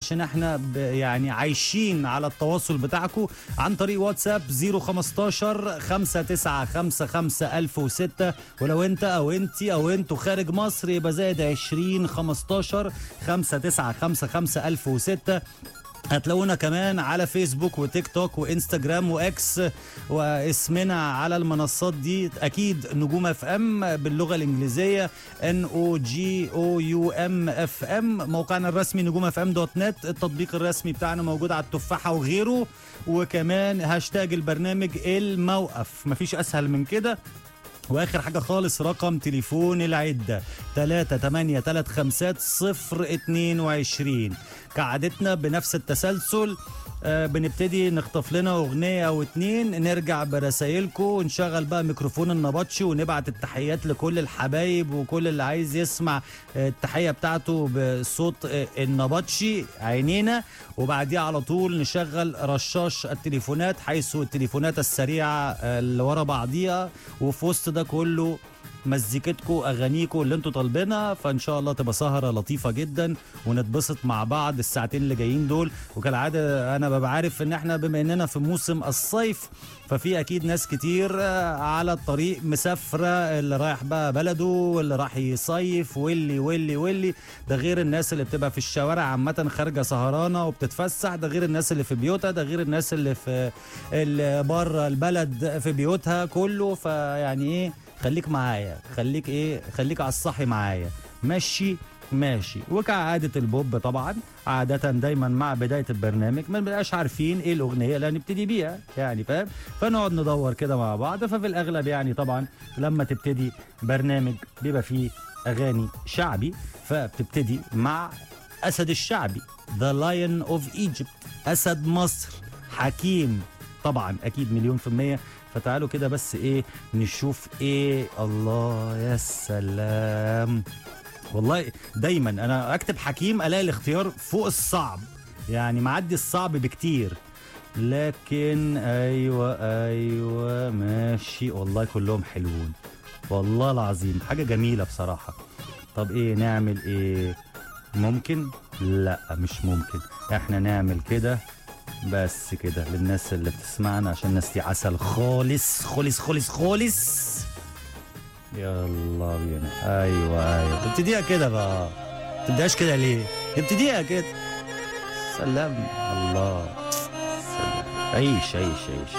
عشان احنا ب- يعني عايشين على التواصل بتاعكم عن طريق واتساب 015 5955 1006 ولو انت او انت او انتوا خارج مصر يبقى زائد 20 15 5955 1006 هتلاقونا كمان على فيسبوك وتيك توك وانستجرام واكس واسمنا على المنصات دي اكيد نجوم اف ام باللغه الانجليزيه ان او جي او يو ام اف ام موقعنا الرسمي نجوم اف ام دوت نت التطبيق الرسمي بتاعنا موجود على التفاحه وغيره وكمان هاشتاج البرنامج الموقف مفيش اسهل من كده واخر حاجه خالص رقم تليفون العده 3 8 3 5 0 22 كعادتنا بنفس التسلسل آه بنبتدي نخطف لنا اغنيه او اتنين نرجع برسايلكم ونشغل بقى ميكروفون النبطشي ونبعت التحيات لكل الحبايب وكل اللي عايز يسمع آه التحيه بتاعته بصوت آه النبطشي عينينا وبعديها على طول نشغل رشاش التليفونات حيث التليفونات السريعه آه اللي ورا بعضيها وفي وسط ده كله مزيكتكم اغانيكم اللي انتوا طالبينها فان شاء الله تبقى سهره لطيفه جدا ونتبسط مع بعض الساعتين اللي جايين دول وكالعاده انا ببقى عارف ان احنا بما اننا في موسم الصيف ففي اكيد ناس كتير آه، على الطريق مسافره اللي رايح بقى بلده واللي راح يصيف واللي واللي واللي ده غير الناس اللي بتبقى في الشوارع عامه خارجه سهرانه وبتتفسح ده غير الناس اللي في بيوتها ده غير الناس اللي في اللي بره البلد في بيوتها كله فيعني ايه خليك معايا خليك ايه خليك على الصحي معايا ماشي ماشي وكعادة البوب طبعا عادة دايما مع بداية البرنامج ما بنبقاش عارفين ايه الأغنية اللي هنبتدي بيها يعني فاهم فنقعد ندور كده مع بعض ففي الأغلب يعني طبعا لما تبتدي برنامج بيبقى فيه أغاني شعبي فبتبتدي مع أسد الشعبي The Lion of Egypt أسد مصر حكيم طبعا أكيد مليون في المية فتعالوا كده بس ايه نشوف ايه الله يا سلام والله دايما انا اكتب حكيم الاقي الاختيار فوق الصعب يعني معدي الصعب بكتير لكن ايوه ايوه ماشي والله كلهم حلوين والله العظيم حاجه جميله بصراحه طب ايه نعمل ايه ممكن لا مش ممكن احنا نعمل كده بس كده للناس اللي بتسمعنا عشان الناس دي عسل خالص خالص خالص خالص يلا بينا ايوه ايوه ابتديها كده بقى تبداش كده ليه ابتديها كده سلام الله سلام عيش عيش عيش